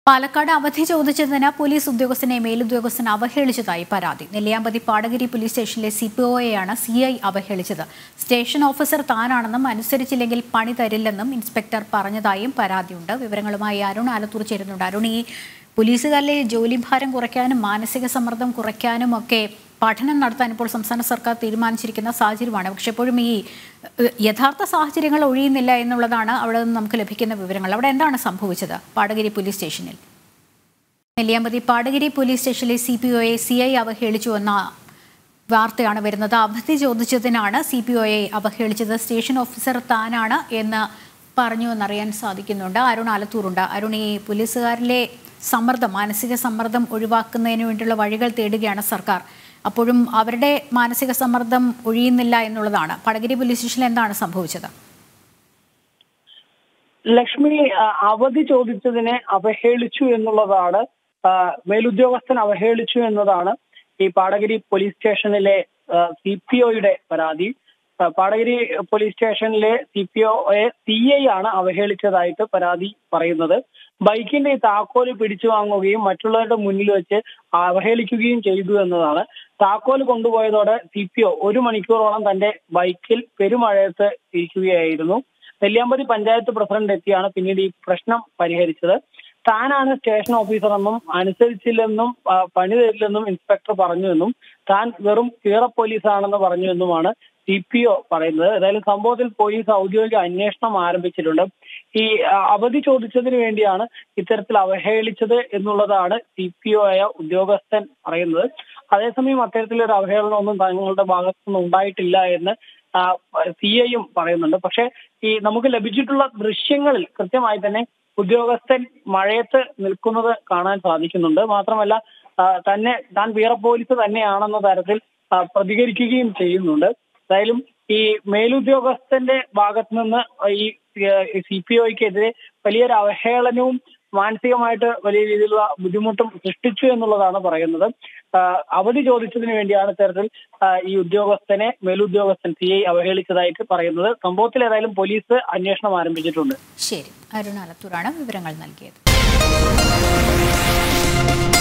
പാലക്കാട് അവധി ചോദിച്ചതിന് പോലീസ് ഉദ്യോഗസ്ഥനെ മേലുദ്യോഗസ്ഥൻ അവഹേളിച്ചതായി പരാതി നെല്ലിയാമ്പതി പാടഗിരി പോലീസ് സ്റ്റേഷനിലെ സി പി ഒയെയാണ് സി ഐ അവഹേളിച്ചത് സ്റ്റേഷൻ ഓഫീസർ താനാണെന്നും അനുസരിച്ചില്ലെങ്കിൽ പണി തരില്ലെന്നും ഇൻസ്പെക്ടർ പറഞ്ഞതായും പരാതിയുണ്ട് വിവരങ്ങളുമായി അരുൺ ആലത്തൂർ ചേരുന്നുണ്ട് അരുൺ ഈ പോലീസുകാരിലെ ജോലിഭാരം കുറയ്ക്കാനും മാനസിക സമ്മർദ്ദം കുറയ്ക്കാനും ഒക്കെ പഠനം നടത്താൻ ഇപ്പോൾ സംസ്ഥാന സർക്കാർ തീരുമാനിച്ചിരിക്കുന്ന സാഹചര്യമാണ് പക്ഷെ എപ്പോഴും ഈ ഏഹ്, യഥാർത്ഥ സാഹചര്യങ്ങൾ ഒഴിയുന്നില്ല എന്നുള്ളതാണ് അവിടെ നിന്ന് നമുക്ക് ലഭിക്കുന്ന വിവരങ്ങൾ അവിടെ എന്താണ് സംഭവിച്ചത് പാടഗിരി പോലീസ് സ്റ്റേഷനിൽ നെല്ലിയാമ്പതി പാടഗിരി പോലീസ് സ്റ്റേഷനിലെ സി പി ഒയെ സി ഐ അവഹേളിച്ചു എന്ന വാർത്തയാണ് വരുന്നത് അവധി ചോദിച്ചതിനാണ് സി പി ഒയെ അവഹേളിച്ചത് സ്റ്റേഷൻ ഓഫീസർ താനാണ് എന്ന് പറഞ്ഞു എന്നറിയാൻ സാധിക്കുന്നുണ്ട് അരുൺ ആലത്തൂറുണ്ട് അരുൺ ഈ പോലീസുകാരിലെ സമ്മർദ്ദം മാനസിക സമ്മർദ്ദം ഒഴിവാക്കുന്നതിന് വേണ്ടിയുള്ള വഴികൾ തേടുകയാണ് സർക്കാർ അപ്പോഴും അവരുടെ മാനസിക സമ്മർദ്ദം ഒഴിയുന്നില്ല എന്നുള്ളതാണ് പടഗിരി പോലീസ് സ്റ്റേഷനിൽ എന്താണ് സംഭവിച്ചത് ലക്ഷ്മി ആ, അവധി ചോദിച്ചതിനെ അവഹേളിച്ചു എന്നുള്ളതാണ് ആ, മേലുദ്യോഗസ്ഥൻ അവഹേളിച്ചു എന്നതാണ് ഈ പാടഗിരി പോലീസ് സ്റ്റേഷനിലെ സി പി ഒയുടെ പരാതി ആ, പാടഗിരി പോലീസ് സ്റ്റേഷനിലെ സി പി ഒയെ സി ഐ ആണ് അവഹേളിച്ചതായിട്ട് പരാതി പറയുന്നത് ബൈക്കിന്റെ ഈ താക്കോല് പിടിച്ചു വാങ്ങുകയും മറ്റുള്ളവരുടെ മുന്നിൽ വെച്ച് അവഹേളിക്കുകയും ചെയ്തു എന്നതാണ് താക്കോല് കൊണ്ടുപോയതോടെ സി പി ഒ ഒരു മണിക്കൂറോളം തന്റെ ബൈക്കിൽ പെരുമഴയത്ത് ഇരിക്കുകയായിരുന്നു നെല്ലിയാമ്പതി പഞ്ചായത്ത് പ്രസിഡന്റ് എത്തിയാണ് പിന്നീട് ഈ പ്രശ്നം പരിഹരിച്ചത് താനാണ് സ്റ്റേഷൻ ഓഫീസറെന്നും അനുസരിച്ചില്ലെന്നും ആ, പണി തരില്ലെന്നും ഇൻസ്പെക്ടർ പറഞ്ഞുവെന്നും താൻ വെറും കീറ പോലീസാണെന്ന് പറഞ്ഞുവെന്നുമാണ് സി പി ഒ പറയുന്നത് ഏതായാലും സംഭവത്തിൽ പോലീസ് ഔദ്യോഗിക അന്വേഷണം ആരംഭിച്ചിട്ടുണ്ട് ഈ ആ, അവധി ചോദിച്ചതിന് വേണ്ടിയാണ് ഇത്തരത്തിൽ അവഹേളിച്ചത് എന്നുള്ളതാണ് സി പി ഒ ആയ ഉദ്യോഗസ്ഥൻ പറയുന്നത് അതേസമയം അത്തരത്തിലൊരു അവഹേളനമൊന്നും തങ്ങളുടെ ഭാഗത്തുനിന്ന് ഉണ്ടായിട്ടില്ല എന്ന് സി ഐയും പറയുന്നുണ്ട് പക്ഷേ ഈ നമുക്ക് ലഭിച്ചിട്ടുള്ള ദൃശ്യങ്ങളിൽ കൃത്യമായി തന്നെ ഉദ്യോഗസ്ഥൻ മഴയത്ത് നിൽക്കുന്നത് കാണാൻ സാധിക്കുന്നുണ്ട് മാത്രമല്ല ആ, തന്നെ താൻ വീറ പോലീസ് തന്നെയാണെന്ന തരത്തിൽ ആ, പ്രതികരിക്കുകയും ചെയ്യുന്നുണ്ട് എന്തായാലും ഈ മേലുദ്യോഗസ്ഥന്റെ ഭാഗത്ത് നിന്ന് ഈ സി പി ഒക്കെതിരെ വലിയൊരു അവഹേളനവും മാനസികമായിട്ട് വലിയ രീതിയിലുള്ള ബുദ്ധിമുട്ടും സൃഷ്ടിച്ചു എന്നുള്ളതാണ് പറയുന്നത് ആ, അവധി ചോദിച്ചതിന് വേണ്ടിയാണ് ഇത്തരത്തിൽ ആ, ഈ ഉദ്യോഗസ്ഥനെ മേലുദ്യോഗസ്ഥൻ സി ഐ അവഹേളിച്ചതായിട്ട് പറയുന്നത് സംഭവത്തിൽ ഏതായാലും പോലീസ് അന്വേഷണം ആരംഭിച്ചിട്ടുണ്ട് ശരി അരുൺ ആലത്തൂറാണ് വിവരങ്ങൾ നൽകിയത്